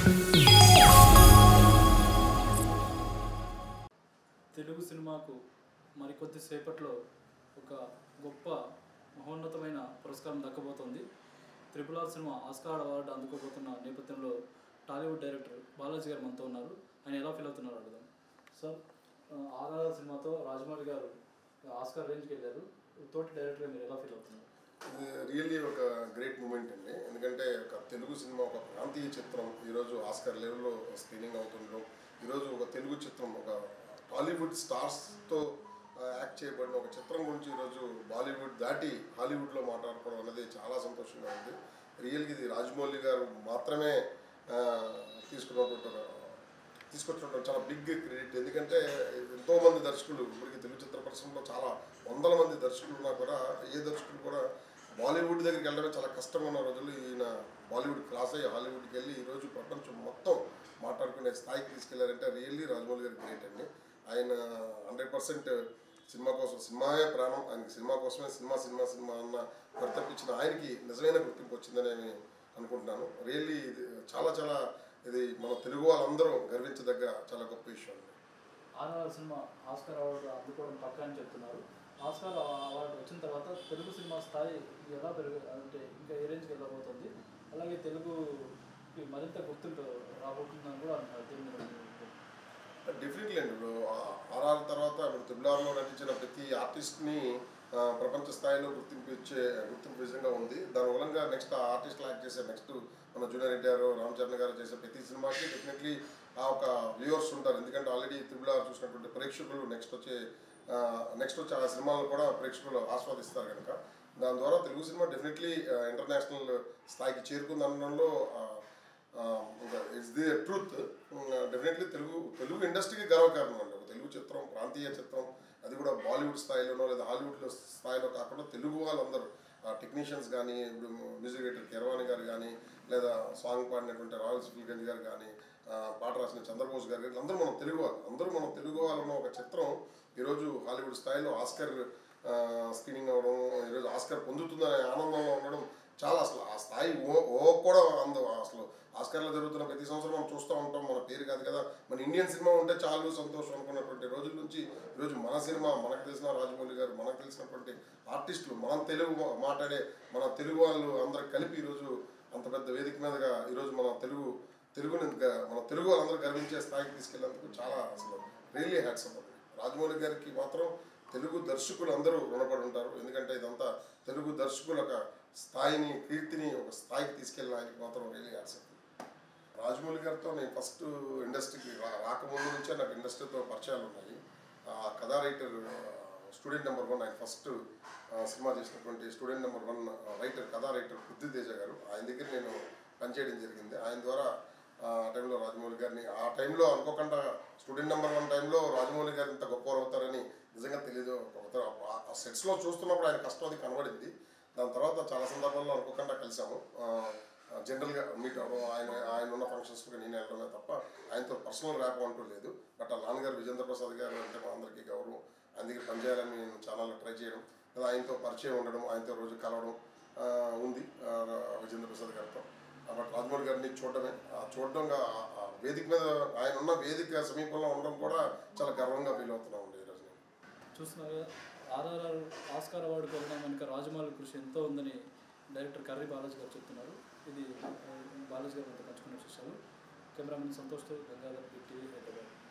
తెలుగు సినిమాకు మరికొద్ది సేపట్లో ఒక గొప్ప మహోన్నతమైన పురస్కారం దక్కబోతోంది త్రిపుల్ ఆర్ సినిమా ఆస్కార్ అవార్డు అందుకోబోతున్న నేపథ్యంలో టాలీవుడ్ డైరెక్టర్ బాలాజీ గారు మనతో ఉన్నారు ఆయన ఎలా ఫీల్ అవుతున్నారు అడుగుదాం సార్ ఆర్ఆర్ సినిమాతో రాజమౌళి గారు ఆస్కార్ రేంజ్కి వెళ్ళారు తోటి డైరెక్టర్గా మీరు ఎలా ఫీల్ అవుతున్నారు ఇది రియల్లీ ఒక గ్రేట్ మూమెంట్ అండి ఎందుకంటే ఒక తెలుగు సినిమా ఒక ప్రాంతీయ చిత్రం ఈరోజు ఆస్కర్ లెవెల్లో స్క్రీనింగ్ అవుతుండడం ఈరోజు ఒక తెలుగు చిత్రం ఒక హాలీవుడ్ స్టార్స్తో యాక్ట్ చేయబడిన ఒక చిత్రం గురించి ఈరోజు బాలీవుడ్ దాటి హాలీవుడ్లో మాట్లాడుకోవడం అనేది చాలా సంతోషంగా ఉంది రియల్గా ఇది రాజమౌళి గారు మాత్రమే ఆ, తీసుకున్నటువంటి ఒక తీసుకొచ్చినటువంటి చాలా బిగ్ క్రెడిట్ ఎందుకంటే ఎంతో మంది దర్శకులు ఇప్పటికి తెలుగు చిత్ర పరిశ్రమలో చాలా వందల మంది దర్శకులు ఉన్నా కూడా ఏ దర్శకులు కూడా బాలీవుడ్ దగ్గరికి వెళ్ళడమే చాలా కష్టంగా ఉన్న రోజులు ఈయన బాలీవుడ్ క్లాస్ అయ్యి హాలీవుడ్కి వెళ్ళి ఈరోజు ప్రపంచం మొత్తం మాట్లాడుకునే స్థాయికి తీసుకెళ్లారంటే రియల్లీ రాజమౌళి గారి గ్రేట్ అండి ఆయన హండ్రెడ్ పర్సెంట్ సినిమా కోసం సినిమాయే ప్రాణం ఆయనకి సినిమా కోసమే సినిమా సినిమా సినిమా అన్న పరితపించిన ఆయనకి నిజమైన గుర్తింపు వచ్చిందని నేను అనుకుంటున్నాను రియల్లీ ఇది చాలా చాలా ఇది మన తెలుగు వాళ్ళందరూ గర్వించదగ్గ చాలా గొప్ప విషయం అండి ఆర్ఆర్ సినిమా ఆస్కార్ అవార్డు అందుకోవడం పక్కా అని చెప్తున్నారు ఆస్కార్ అవార్డు వచ్చిన తర్వాత తెలుగు సినిమా స్థాయి ఎలా పెరుగు అంటే ఇంకా ఏ రేంజ్కి వెళ్ళబోతుంది అలాగే తెలుగుకి మరింత గుర్తింపు రాబోతుందని కూడా అంటున్నారు దీని మీద మీ opinion. డెఫినెట్లీ అండి ఇప్పుడు ఆర్ఆర్ తర్వాత ఇప్పుడు త్రిబులార్లో నటించిన ప్రతి ఆర్టిస్ట్ని ఆ, ప్రపంచ స్థాయిలో గుర్తింపు ఇచ్చే గుర్తింపు విధంగా ఉంది దాని మూలంగా నెక్స్ట్ ఆ ఆర్టిస్ట్ యాక్ట్ చేసే నెక్స్ట్ మన జూనియర్ ఎన్టీఆర్ రామ్ చరణ్ గారు చేసే ప్రతి సినిమాకి డెఫినెట్లీ ఆ ఒక వ్యూవర్స్ ఉంటారు ఎందుకంటే ఆల్రెడీ త్రిబులార్ చూసినటువంటి ప్రేక్షకులు నెక్స్ట్ వచ్చే నెక్స్ట్ వచ్చే ఆ సినిమాలను కూడా ప్రేక్షకులు ఆస్వాదిస్తారు కనుక దాని ద్వారా తెలుగు సినిమా డెఫినెట్లీ ఇంటర్నేషనల్ స్థాయికి చేరుకుందనడంలో it's the truth definitely Telugu Telugu ఇండస్ట్రీకి గర్వకారణం అండి ఒక తెలుగు చిత్రం ప్రాంతీయ చిత్రం అది కూడా బాలీవుడ్ స్థాయిలోనో లేదా హాలీవుడ్ స్థాయిలో కాకుండా తెలుగు వాళ్ళందరూ టెక్నీషియన్స్ కానీ ఇప్పుడు మ్యూజిక్ డైరెక్టర్ కెరవాణి గారు కానీ లేదా సాంగ్ పాడినటువంటి రాయల్ సిఫిల్గంజ్ గారు కానీ ఆ, పాట రాసిన చంద్రబోస్ గారు కానీ అందరూ మనం తెలుగు వాళ్ళు అందరూ మనం తెలుగు వాళ్ళు ఉన్న ఒక చిత్రం ఈరోజు హాలీవుడ్ స్థాయిలో ఆస్కర్ ఆ, స్క్రీనింగ్ అవ్వడం ఈరోజు ఆస్కర్ పొందుతుందనే ఆనందంలో ఉండడం చాలా అసలు ఆ స్థాయి ఓ ఓ కూడా అంద అసలు ఆస్కర్లో జరుగుతున్న ప్రతి సంవత్సరం మనం చూస్తూ ఉంటాం మన పేరు కాదు కదా మన ఇండియన్ సినిమా ఉంటే చాలు సంతోషం అనుకున్నటువంటి రోజుల నుంచి ఈరోజు మన సినిమా మనకు తెలిసిన రాజమౌళి గారు మనకు తెలిసినటువంటి ఆర్టిస్టులు మనం తెలుగు మా- మాట్లాడే మన తెలుగు వాళ్ళు అందరూ కలిపి ఈరోజు అంత పెద్ద వేదిక మీదగా ఈరోజు మన తెలుగు తెలుగుని గ- మన తెలుగు వాళ్ళందరూ గర్వించే స్థాయికి తీసుకెళ్ళేందుకు చాలా అసలు రియల్లీ హ్యాట్స్ అండి రాజమౌళి గారికి మాత్రం తెలుగు దర్శకులు అందరూ రుణపడి ఉంటారు ఎందుకంటే ఇదంతా తెలుగు దర్శకుల ఒక స్థాయిని కీర్తిని ఒక స్థాయికి తీసుకెళ్ళిన ఆయనకి మాత్రం రియల్లీ హ్యాట్స్ రాజమౌళి గారితో నేను ఫస్ట్ ఇండస్ట్రీకి రా- రాకముందు నుంచే నాకు ఇండస్ట్రీతో పరిచయాలు ఉన్నాయి ఆ కథా రైటర్ స్టూడెంట్ నెంబర్ వన్ ఆయన ఫస్ట్ సినిమా చేసినటువంటి స్టూడెంట్ నెంబర్ వన్ రైటర్ కథా రైటర్ పృథ్వీ తేజ గారు ఆయన దగ్గర నేను పనిచేయడం జరిగింది ఆయన ద్వారా ఆ టైంలో రాజమౌళి గారిని ఆ టైంలో అనుకోకుండా స్టూడెంట్ నెంబర్ వన్ టైంలో రాజమౌళి గారు ఇంత గొప్పవారు అవుతారని నిజంగా తెలియదు ఒక- ఆ- ఆ సెట్స్లో చూస్తున్నప్పుడు ఆయన కష్టం అది కనబడింది దాని తర్వాత చాలా సందర్భాల్లో అనుకోకుండా కలిసాము ఆ, జనరల్గా మీట్ అవ్వడం ఆయన ఆయన ఉన్న ఫంక్షన్స్కి నేను వెళ్ళడమే తప్ప ఆయనతో పర్సనల్ ర్యాప్ అంటూ లేదు బట్ ఆ నాన్నగారు విజేంద్ర ప్రసాద్ గారు అంటే మా అందరికీ గౌరవం ఆయన దగ్గర పనిచేయాలని నేను ఛానల్లో ట్రై చేయడం లేదా ఆయనతో పరిచయం ఉండడం ఆయనతో రోజు కలవడం ఆ, ఉంది ఆ, విజేంద్ర ప్రసాద్ గారితో ఆ, బట్ రాజమౌళి గారిని చూడడమే ఆ చూడడంగా ఆ- ఆ వేదిక మీద ఆయన ఉన్న వేదిక సమీపంలో ఉండడం కూడా చాలా గర్వంగా ఫీల్ అవుతున్నాం అండి ఈరోజు నేను చూస్తున్నారు కదా ఆర్ఆర్ఆర్ ఆస్కార్ అవార్డుకి వెళ్ళడం వెనుక రాజమౌళి కృషి ఎంతో ఉందని డైరెక్టర్ కర్రీ బాలాజీ గారు చెప్తున్నారు ఇది ఆ, బాలాజీ గారు మనతో పంచుకున్న విషయాలు కెమెరామెన్ సంతోష్తో గంగాధర్ టీవీ హైదరాబాద్